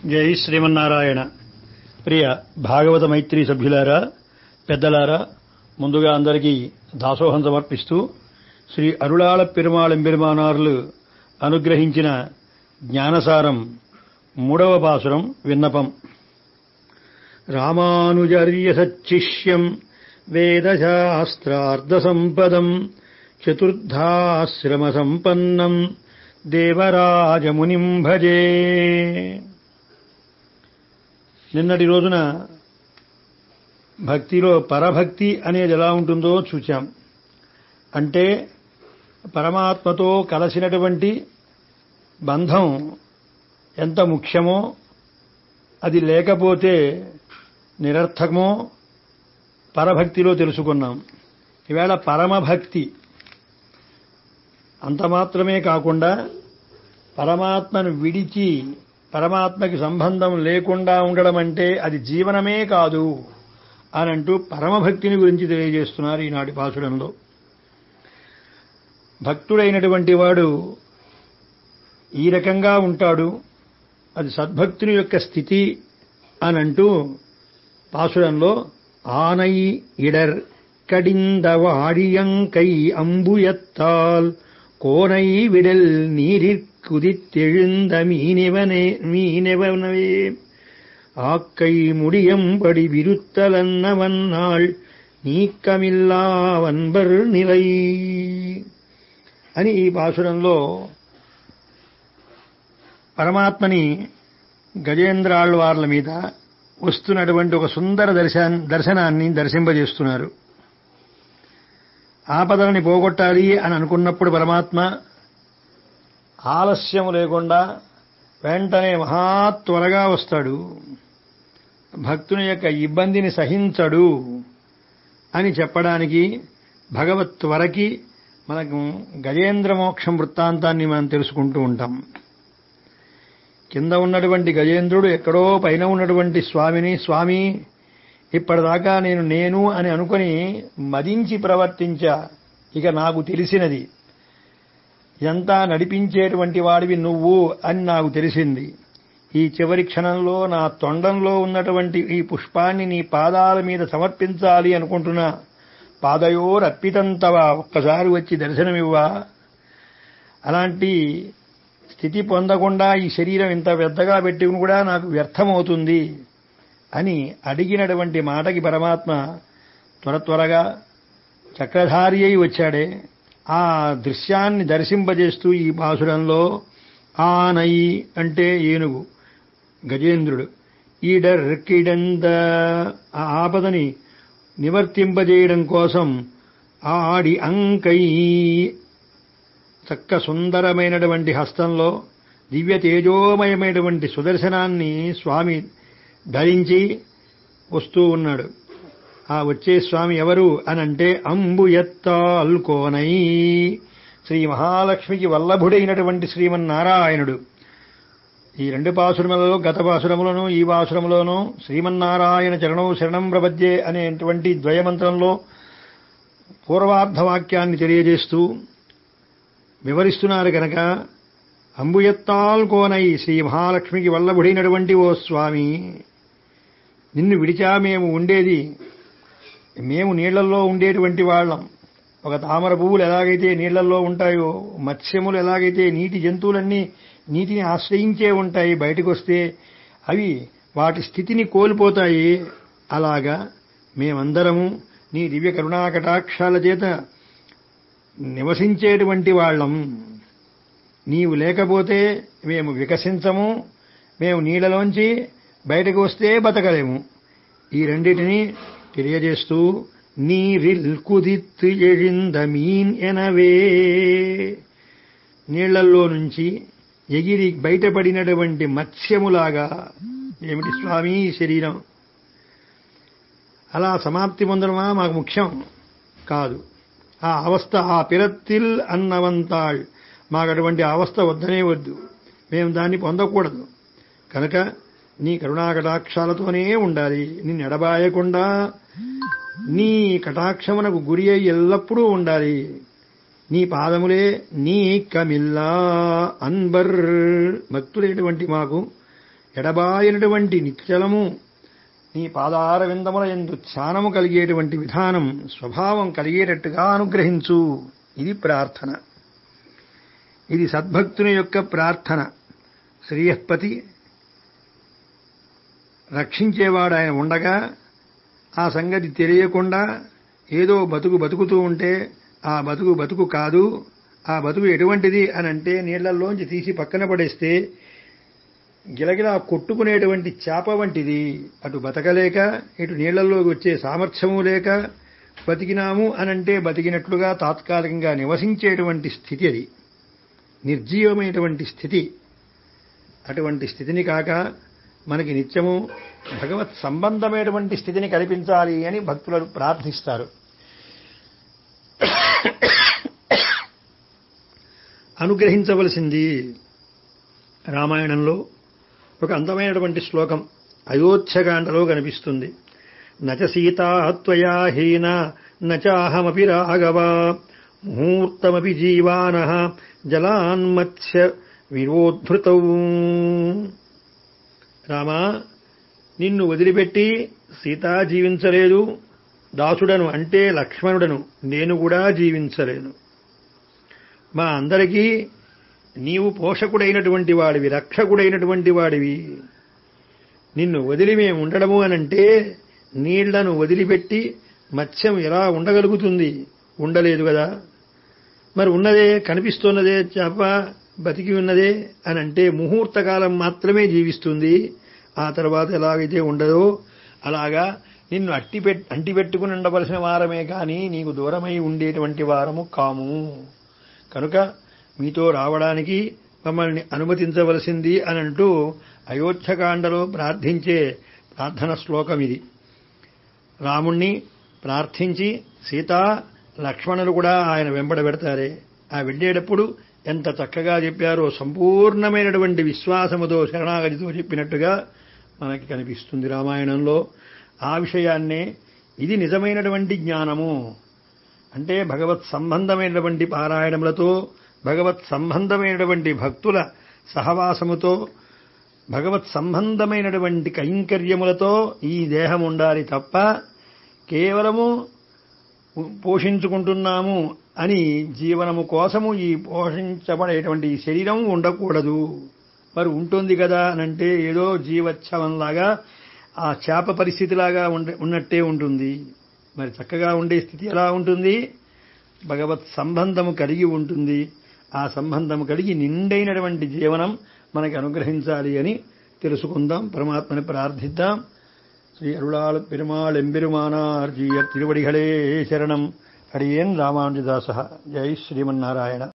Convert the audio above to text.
జై శ్రీమన్నారాయణ ప్రియ భాగవత మైత్రి సభ్యులారా పెద్దలారా ముందుగా అందరికీ దాసోహం సమర్పిస్తూ శ్రీ అరుళాళ పెరుమాళెంబెరుమానార్లు అనుగ్రహించిన జ్ఞానసారం మూడవ పాసురం విన్నపం రామానుజర్య సచ్చిష్యం వేదశాస్త్రార్థసంపదం చతుర్థాశ్రమ సంపన్నం దేవరాజమునిం భజే నిన్నటి రోజున భక్తిలో పరభక్తి అనేది ఎలా ఉంటుందో చూచాం అంటే పరమాత్మతో కలసినటువంటి బంధం ఎంత ముఖ్యమో అది లేకపోతే నిరర్థకమో పరభక్తిలో తెలుసుకున్నాం ఈవేళ పరమభక్తి అంత మాత్రమే కాకుండా పరమాత్మను విడిచి పరమాత్మకి సంబంధం లేకుండా ఉండడం అంటే అది జీవనమే కాదు అని అంటూ పరమభక్తిని గురించి తెలియజేస్తున్నారు ఈనాటి పాసుడంలో భక్తుడైనటువంటి వాడు ఈ రకంగా ఉంటాడు అది సద్భక్తుని యొక్క స్థితి అని అంటూ పాసురంలో ఆనై ఇడర్ கடிந்தவாடியங்கை அம்புயத்தால் கோனை விடல் நீரிற் குதித்தெழுந்த மீனிவனே மீனவனவே ஆக்கை முடியம்படி விருத்தலன்னவன் நாள் నీకమిల్లా వన్బర్ నిలై అని ఈ పాసురంలో పరమాత్మని గజేంద్రాళ్వార్ల మీద వస్తున్నటువంటి ఒక సుందర దర్శన దర్శనాన్ని దర్శింపజేస్తున్నారు ఆపదలని పోగొట్టాలి అని అనుకున్నప్పుడు పరమాత్మ ఆలస్యం లేకుండా వెంటనే మహా త్వరగా వస్తాడు భక్తుని యొక్క ఇబ్బందిని సహించడు అని చెప్పడానికి భగవత్ త్వరకి మనకు గజేంద్ర మోక్షం వృత్తాంతాన్ని మనం తెలుసుకుంటూ ఉంటాం కింద ఉన్నటువంటి గజేంద్రుడు ఎక్కడో పైన ఉన్నటువంటి స్వామిని స్వామి ఇప్పటిదాకా నేను నేను అని అనుకుని మదించి ప్రవర్తించా ఇక నాకు తెలిసినది ఇదంతా నడిపించేటువంటి వాడివి నువ్వు అని నాకు తెలిసింది ఈ చివరి క్షణంలో నా తొండంలో ఉన్నటువంటి ఈ పుష్పాన్ని నీ పాదాల మీద సమర్పించాలి అనుకుంటున్నా పాదయోరర్పితంతవా ఒక్కసారి వచ్చి దర్శనమివ్వా అలాంటి స్థితి పొందకుండా ఈ శరీరం ఇంత పెద్దగా పెట్టుకుని కూడా నాకు వ్యర్థమవుతుంది అని అడిగినటువంటి మాటకి పరమాత్మ త్వర త్వరగా చక్రధారి అయి వచ్చాడే ఆ దృశ్యాన్ని దర్శింపజేస్తూ ఈ పాసురంలో ఆనయి అంటే ఏనుగు గజేంద్రుడు ఈడర్ కిడంద ఆ ఆపదని నివర్తింపజేయడం కోసం ఆడి అంకై చక్క సుందరమైనటువంటి హస్తంలో దివ్య తేజోమయమైనటువంటి సుదర్శనాన్ని స్వామి ధరించి వస్తూ ఉన్నాడు ఆ వచ్చే స్వామి ఎవరు అనంటే అంబు ఎత్తాల్ కోనై శ్రీ మహాలక్ష్మికి వల్లభుడైనటువంటి శ్రీమన్నారాయణుడు ఈ రెండు పాసురములలో గత పాసురములను ఈ పాసురములోనూ శ్రీమన్నారాయణ చరణం శరణం ప్రపద్యే అనేటువంటి ద్వయమంత్రంలో పూర్వార్ధవాక్యాన్ని తెలియజేస్తూ వివరిస్తున్నారు కనుక అంబుయత్తాల్ కోనై శ్రీ మహాలక్ష్మికి వల్లభుడైనటువంటి ఓ స్వామి నిన్ను విడిచా మేము ఉండేది మేము నీళ్లలో ఉండేటువంటి వాళ్ళం ఒక తామర పువ్వులు ఎలాగైతే నీళ్లలో ఉంటాయో మత్స్యములు ఎలాగైతే నీటి జంతువులన్నీ నీటిని ఆశ్రయించే ఉంటాయి బయటకు వస్తే అవి వాటి స్థితిని కోల్పోతాయి అలాగా మేమందరము నీ దివ్య కరుణా కటాక్షాల చేత నివసించేటువంటి వాళ్ళం నీవు లేకపోతే మేము వికసించము మేము నీళ్ళలోంచి బయటకు వస్తే బతకలేము ఈ రెండిటిని తెలియజేస్తూ నీరిల్ కుదిత్తు ఎழிంద మీన్ ఎనవే నీళ్లల్లో నుంచి ఎగిరి బయటపడినటువంటి మత్స్యములాగా ఏమిటి స్వామి శరీరం అలా సమాప్తి పొందడమా మాకు ముఖ్యం కాదు ఆ అవస్థ ఆ పిరత్తిల్ అన్నవంతాళ్ మాకు అటువంటి అవస్థ వద్దనే వద్దు మేము దాన్ని పొందకూడదు కనుక నీ కరుణాకటాక్షాలతోనే ఉండాలి నిన్ను ఎడబాయకుండా నీ కటాక్షమునకు గురి అయి ఎల్లప్పుడూ ఉండాలి నీ పాదములే నీ కమిల్లా అన్బర్ భక్తులైనటువంటి మాకు ఎడబాయినటువంటి నిత్యలము నీ పాదార విందముల ఎందు ధ్యానము కలిగేటువంటి విధానం స్వభావం కలిగేటట్టుగా అనుగ్రహించు ఇది ప్రార్థన ఇది సద్భక్తుని యొక్క ప్రార్థన శ్రీయపతి రక్షించేవాడు ఆయన ఉండగా ఆ సంగతి తెలియకుండా ఏదో బతుకు బతుకుతూ ఉంటే ఆ బతుకు బతుకు కాదు ఆ బతుకు ఎటువంటిది అని అంటే నీళ్లలోంచి తీసి పక్కన పడేస్తే గిలగిలా కొట్టుకునేటువంటి చేప వంటిది అటు బతకలేక ఇటు నీళ్లలోకి వచ్చే సామర్థ్యము లేక బతికినాము అనంటే బతికినట్లుగా తాత్కాలికంగా నివసించేటువంటి స్థితి అది నిర్జీవమైనటువంటి స్థితి అటువంటి స్థితిని కాక మనకి నిత్యము భగవత్ సంబంధమైనటువంటి స్థితిని కల్పించాలి అని భక్తులు ప్రార్థిస్తారు అనుగ్రహించవలసింది రామాయణంలో ఒక అందమైనటువంటి శ్లోకం అయోధ్యకాండలో కనిపిస్తుంది నచ సీతాత్వయా హీన నచాహమపి రాఘవ ముహూర్తమపి జీవాన జలాన్మత్స్య విరోద్ధృతౌ రామా నిన్ను వదిలిపెట్టి సీత జీవించలేదు దాసుడను అంటే లక్ష్మణుడను నేను కూడా జీవించలేను మా అందరికీ నీవు పోషకుడైనటువంటి వాడివి రక్షకుడైనటువంటి వాడివి నిన్ను వదిలి మేము ఉండడము అనంటే నీళ్లను వదిలిపెట్టి మత్స్యం ఎలా ఉండగలుగుతుంది ఉండలేదు కదా మరి ఉన్నదే కనిపిస్తున్నదే చేప బతికి ఉన్నదే అని అంటే ముహూర్తకాలం మాత్రమే జీవిస్తుంది ఆ తర్వాత ఎలాగైతే ఉండదో అలాగా నిన్ను అట్టి అంటిపెట్టుకుని ఉండవలసిన వారమే కానీ నీకు దూరమై ఉండేటువంటి వారము కాము కనుక మీతో రావడానికి మమ్మల్ని అనుమతించవలసింది అని అంటూ అయోధ్యకాండలో ప్రార్థించే ప్రార్థన శ్లోకం ఇది రాముణ్ణి ప్రార్థించి సీత లక్ష్మణులు కూడా ఆయన వెంబడ పెడతారే ఆ వెళ్ళేటప్పుడు ఎంత చక్కగా చెప్పారో సంపూర్ణమైనటువంటి విశ్వాసముతో శరణాగతితో చెప్పినట్టుగా మనకి కనిపిస్తుంది రామాయణంలో ఆ విషయాన్నే ఇది నిజమైనటువంటి జ్ఞానము అంటే భగవత్ సంబంధమైనటువంటి పారాయణములతో భగవత్ సంబంధమైనటువంటి భక్తుల సహవాసముతో భగవత్ సంబంధమైనటువంటి కైంకర్యములతో ఈ దేహం ఉండాలి తప్ప కేవలము పోషించుకుంటున్నాము అని జీవనము కోసము ఈ పోషించబడేటువంటి ఈ శరీరం ఉండకూడదు మరి ఉంటుంది కదా అనంటే ఏదో జీవోత్సవంలాగా ఆ చేప పరిస్థితిలాగా ఉన్నట్టే ఉంటుంది మరి చక్కగా ఉండే స్థితి ఎలా ఉంటుంది భగవత్ సంబంధము కలిగి ఉంటుంది ఆ సంబంధము కలిగి నిండైనటువంటి జీవనం మనకి అనుగ్రహించాలి అని తెలుసుకుందాం పరమాత్మని ప్రార్థిద్దాం శ్రీ అరుళాళ పెరుమాళ్ ఎంబెరుమానార్ జీయ తిరువడిகளே శరణం అడియేన్ రామానుజదాస జై శ్రీమన్నారాయణ